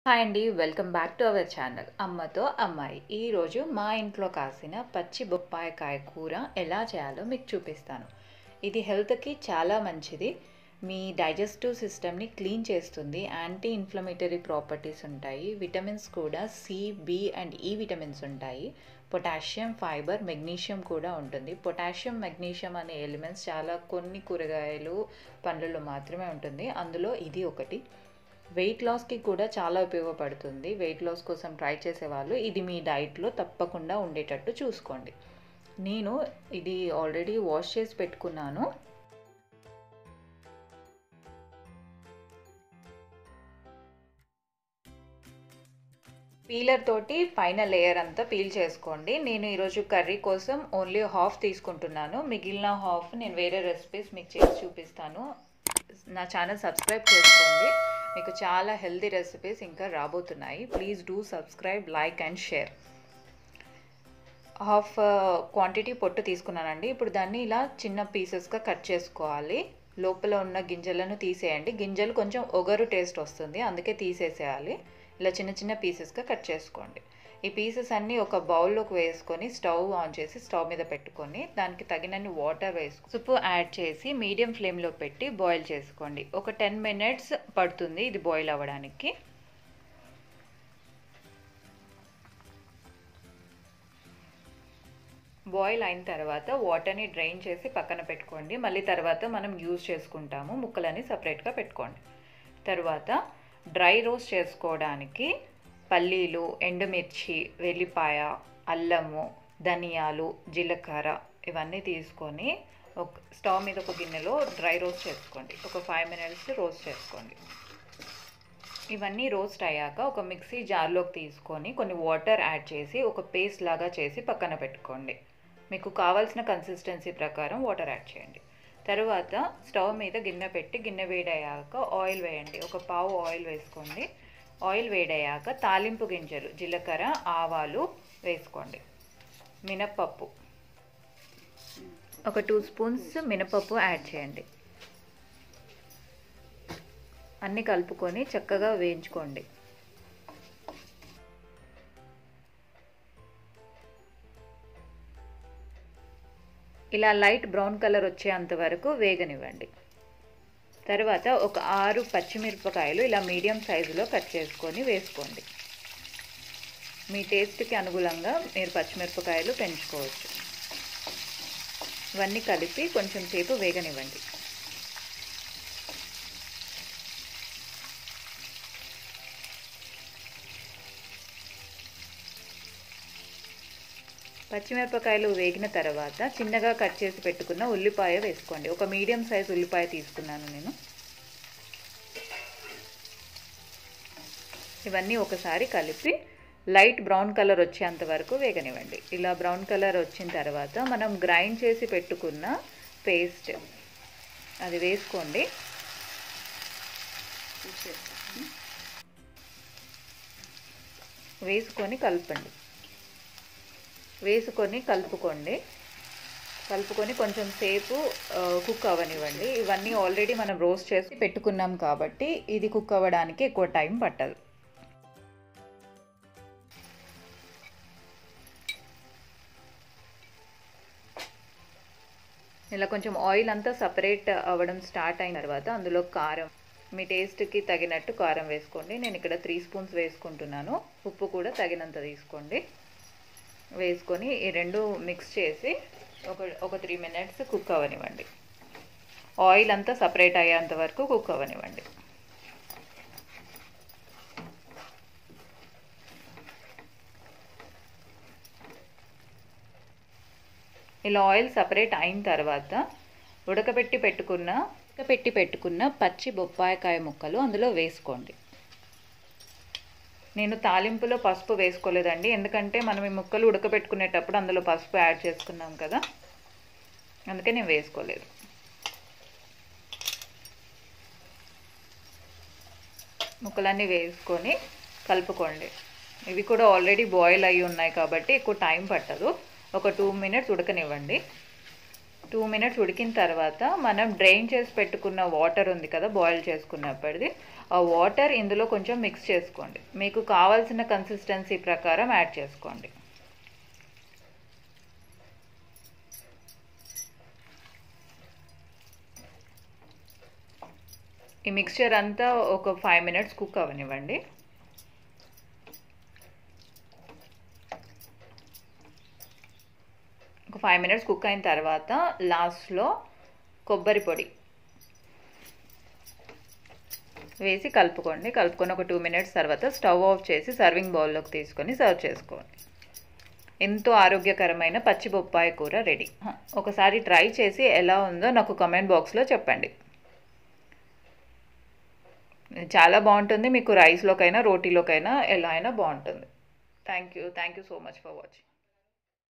hi అండి welcome back to our channel అమ్మతో అమ్మాయి ఈరోజు మా ఇంట్లో కాసిన పచ్చి బొప్పాయికాయ కూర ఎలా చేయాలో మీకు చూపిస్తాను ఇది హెల్త్కి చాలా మంచిది మీ డైజెస్టివ్ సిస్టమ్ని క్లీన్ చేస్తుంది యాంటీ ఇన్ఫ్లమేటరీ ప్రాపర్టీస్ ఉంటాయి విటమిన్స్ కూడా C B and E vitamins ఉంటాయి పొటాషియం ఫైబర్ మెగ్నీషియం కూడా ఉంటుంది పొటాషియం మెగ్నీషియం అనే ఎలిమెంట్స్ చాలా కొన్ని కూరగాయలు పండ్లలో మాత్రమే ఉంటుంది అందులో ఇది ఒకటి వెయిట్ లాస్కి కూడా చాలా ఉపయోగపడుతుంది వెయిట్ లాస్ కోసం ట్రై చేసేవాళ్ళు ఇది మీ డైట్లో తప్పకుండా ఉండేటట్టు చూసుకోండి నేను ఇది ఆల్రెడీ వాష్ చేసి పెట్టుకున్నాను పీలర్ తోటి పైన లేయర్ అంతా పీల్ చేసుకోండి నేను ఈరోజు కర్రీ కోసం ఓన్లీ హాఫ్ తీసుకుంటున్నాను మిగిలిన హాఫ్ నేను వేరే రెసిపీస్ మీకు చేసి చూపిస్తాను నా ఛానల్ సబ్స్క్రైబ్ చేసుకోండి మీకు చాలా హెల్తీ రెసిపీస్ ఇంకా రాబోతున్నాయి please do subscribe like and share half quantity పొట్టు తీసుకున్నానండి ఇప్పుడు దాన్ని ఇలా చిన్న పీసెస్గా కట్ చేసుకోవాలి లోపల ఉన్న గింజలను తీసేయండి గింజలు కొంచెం ఒగరు టేస్ట్ వస్తుంది అందుకే తీసేసేయాలి ఇలా చిన్న చిన్న పీసెస్గా కట్ చేసుకోండి ఈ పీసెస్ అన్నీ ఒక బౌల్లోకి వేసుకొని స్టవ్ ఆన్ చేసి స్టవ్ మీద పెట్టుకొని దానికి తగినన్ని వాటర్ వేసుకు ఉప్పు యాడ్ చేసి మీడియం ఫ్లేమ్లో పెట్టి బాయిల్ చేసుకోండి ఒక టెన్ మినిట్స్ పడుతుంది ఇది బాయిల్ అవ్వడానికి బాయిల్ అయిన తర్వాత వాటర్ని డ్రైన్ చేసి పక్కన పెట్టుకోండి మళ్ళీ తర్వాత మనం యూజ్ చేసుకుంటాము ముక్కలని సపరేట్గా పెట్టుకోండి తర్వాత డ్రై రోస్ట్ చేసుకోవడానికి పల్లీలు ఎండుమిర్చి వెల్లిపాయ అల్లము ధనియాలు జీలకర్ర ఇవన్నీ తీసుకొని ఒక స్టవ్ మీద ఒక గిన్నెలో డ్రై రోస్ట్ చేసుకోండి ఒక ఫైవ్ మినిట్స్ రోస్ట్ చేసుకోండి ఇవన్నీ రోస్ట్ అయ్యాక ఒక మిక్సీ జార్లోకి తీసుకొని కొన్ని వాటర్ యాడ్ చేసి ఒక పేస్ట్ లాగా చేసి పక్కన పెట్టుకోండి మీకు కావాల్సిన కన్సిస్టెన్సీ ప్రకారం వాటర్ యాడ్ చేయండి తర్వాత స్టవ్ మీద గిన్నె పెట్టి గిన్నె వేడయ్యాక ఆయిల్ వేయండి ఒక పావు ఆయిల్ వేసుకోండి ఆయిల్ వేడయ్యాక తాలింపు గింజలు జీలకర్ర ఆవాలు వేసుకోండి మినప్పప్పు ఒక టూ స్పూన్స్ మినపప్పు యాడ్ చేయండి అన్నీ కలుపుకొని చక్కగా వేయించుకోండి ఇలా లైట్ బ్రౌన్ కలర్ వచ్చేంత వరకు వేగనివ్వండి తర్వాత ఒక ఆరు పచ్చిమిరపకాయలు ఇలా మీడియం సైజులో కట్ చేసుకొని వేసుకోండి మీ టేస్ట్కి అనుగుణంగా మీరు పచ్చిమిరపకాయలు పెంచుకోవచ్చు ఇవన్నీ కలిపి కొంచెం సేపు వేగనివ్వండి పచ్చిమిరపకాయలు వేగిన తర్వాత చిన్నగా కట్ చేసి పెట్టుకున్న ఉల్లిపాయ వేసుకోండి ఒక మీడియం సైజ్ ఉల్లిపాయ తీసుకున్నాను నేను ఇవన్నీ ఒకసారి కలిపి లైట్ బ్రౌన్ కలర్ వచ్చేంత వరకు వేగనివ్వండి ఇలా బ్రౌన్ కలర్ వచ్చిన తర్వాత మనం గ్రైండ్ చేసి పెట్టుకున్న పేస్ట్ అది వేసుకోండి వేసుకొని కలపండి వేసుకొని కలుపుకోండి కలుపుకొని కొంచెం సేపు కుక్ అవ్వనివ్వండి ఇవన్నీ ఆల్రెడీ మనం రోస్ట్ చేసి పెట్టుకున్నాం కాబట్టి ఇది కుక్ అవ్వడానికి ఎక్కువ టైం పట్టదు ఇలా కొంచెం ఆయిల్ అంతా సపరేట్ అవ్వడం స్టార్ట్ అయిన తర్వాత అందులో కారం మీ టేస్ట్కి తగినట్టు కారం వేసుకోండి నేను ఇక్కడ త్రీ స్పూన్స్ వేసుకుంటున్నాను ఉప్పు కూడా తగినంత తీసుకోండి వేసుకొని ఈ రెండు మిక్స్ చేసి ఒక ఒక త్రీ మినిట్స్ కుక్ అవ్వనివ్వండి ఆయిల్ అంతా సపరేట్ అయ్యేంత వరకు కుక్ అవ్వనివ్వండి ఇలా ఆయిల్ సపరేట్ అయిన తర్వాత ఉడకబెట్టి పెట్టుకున్న ఉడకబెట్టి పెట్టుకున్న పచ్చి బొప్పాయికాయ ముక్కలు అందులో వేసుకోండి నేను తాలింపులో పసుపు వేసుకోలేదండి ఎందుకంటే మనం ఈ ముక్కలు ఉడకబెట్టుకునేటప్పుడు అందులో పసుపు యాడ్ చేసుకున్నాం కదా అందుకే నేను వేసుకోలేదు ముక్కలన్నీ వేసుకొని కలుపుకోండి ఇవి కూడా ఆల్రెడీ బాయిల్ అయ్యి ఉన్నాయి కాబట్టి ఎక్కువ టైం పట్టదు ఒక టూ మినిట్స్ ఉడకనివ్వండి టూ మినిట్స్ ఉడికిన తర్వాత మనం డ్రైన్ చేసి పెట్టుకున్న వాటర్ ఉంది కదా బాయిల్ చేసుకున్నప్పటిది ఆ వాటర్ ఇందులో కొంచెం మిక్స్ చేసుకోండి మీకు కావాల్సిన కన్సిస్టెన్సీ ప్రకారం యాడ్ చేసుకోండి ఈ మిక్స్చర్ అంతా ఒక ఫైవ్ మినిట్స్ కుక్ అవనివ్వండి ఒక ఫైవ్ మినిట్స్ కుక్ అయిన తర్వాత లాస్ట్లో కొబ్బరి పొడి వేసి కలుపుకోండి కలుపుకొని ఒక టూ మినిట్స్ తర్వాత స్టవ్ ఆఫ్ చేసి సర్వింగ్ బౌల్లోకి తీసుకొని సర్వ్ చేసుకోండి ఎంతో ఆరోగ్యకరమైన పచ్చి బొప్పాయి కూర రెడీ ఒకసారి ట్రై చేసి ఎలా ఉందో నాకు కమెంట్ బాక్స్లో చెప్పండి చాలా బాగుంటుంది మీకు రైస్లోకైనా రోటీలోకైనా ఎలా అయినా బాగుంటుంది thank you thank you so much for watching